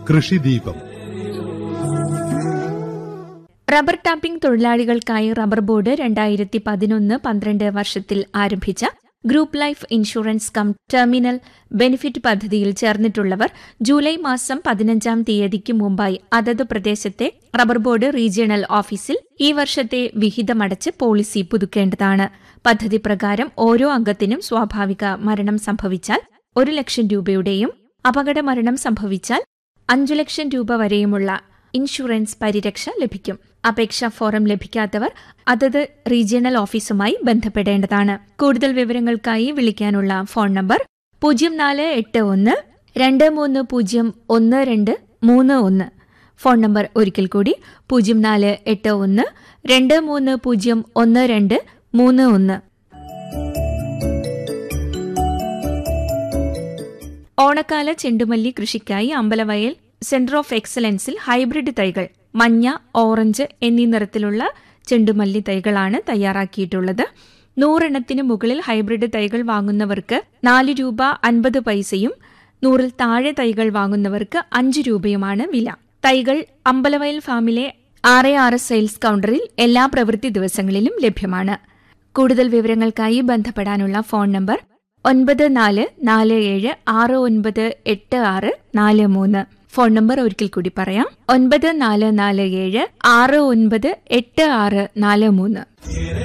കൃഷിദീപം rubber tapping തൊഴിലാളികൾക്കായി rubber board രണ്ടായിരത്തി പതിനൊന്ന് പന്ത്രണ്ട് വർഷത്തിൽ ആരംഭിച്ച group life insurance cum terminal benefit പദ്ധതിയിൽ ചേർന്നിട്ടുള്ളവർ ജൂലൈ മാസം പതിനഞ്ചാം തീയതിക്ക് മുമ്പായി അതത് പ്രദേശത്തെ റബ്ബർ ബോർഡ് റീജിയണൽ ഓഫീസിൽ ഈ വർഷത്തെ വിഹിതമടച്ച് പോളിസി പുതുക്കേണ്ടതാണ് പദ്ധതി പ്രകാരം ഓരോ അംഗത്തിനും സ്വാഭാവിക മരണം സംഭവിച്ചാൽ ഒരു ലക്ഷം രൂപയുടെയും അപകട മരണം സംഭവിച്ചാൽ അഞ്ചു ലക്ഷം രൂപ വരെയുമുള്ള ഇൻഷുറൻസ് പരിരക്ഷ ലഭിക്കും അപേക്ഷാ ഫോറം ലഭിക്കാത്തവർ അതത് റീജിയണൽ ഓഫീസുമായി ബന്ധപ്പെടേണ്ടതാണ് കൂടുതൽ വിവരങ്ങൾക്കായി വിളിക്കാനുള്ള ഫോൺ നമ്പർ പൂജ്യം നാല് എട്ട് ഒന്ന് രണ്ട് മൂന്ന് പൂജ്യം ഒന്ന് രണ്ട് മൂന്ന് ഒന്ന് ഫോൺ നമ്പർ ഒരിക്കൽ കൂടി പൂജ്യം നാല് എട്ട് ഒന്ന് രണ്ട് മൂന്ന് പൂജ്യം ഒന്ന് രണ്ട് മൂന്ന് ഒന്ന് ഓണക്കാല ചെണ്ടുമല്ലി കൃഷിക്കായി അമ്പലവയൽ സെന്റർ ഓഫ് എക്സലൻസിൽ ഹൈബ്രിഡ് തൈകൾ മഞ്ഞ ഓറഞ്ച് എന്നീ നിറത്തിലുള്ള ചെണ്ടുമല്ലി തൈകളാണ് തയ്യാറാക്കിയിട്ടുള്ളത് നൂറെണ്ണത്തിന് മുകളിൽ ഹൈബ്രിഡ് തൈകൾ വാങ്ങുന്നവർക്ക് നാല് രൂപ അൻപത് പൈസയും നൂറിൽ താഴെ തൈകൾ വാങ്ങുന്നവർക്ക് അഞ്ച് രൂപയുമാണ് വില തൈകൾ അമ്പലവയൽ ഫാമിലെ ആറ് ആറ് സെയിൽസ് കൗണ്ടറിൽ എല്ലാ പ്രവൃത്തി ദിവസങ്ങളിലും ലഭ്യമാണ് കൂടുതൽ വിവരങ്ങൾക്കായി ബന്ധപ്പെടാനുള്ള ഫോൺ നമ്പർ ഒൻപത് നാല് നാല് ഏഴ് ആറ് ഒൻപത് എട്ട് ആറ് നാല് മൂന്ന് ഫോൺ നമ്പർ ഒരിക്കൽ കൂടി പറയാം ഒൻപത് നാല് നാല് ഏഴ് ആറ് ഒൻപത് എട്ട് ആറ് നാല് മൂന്ന്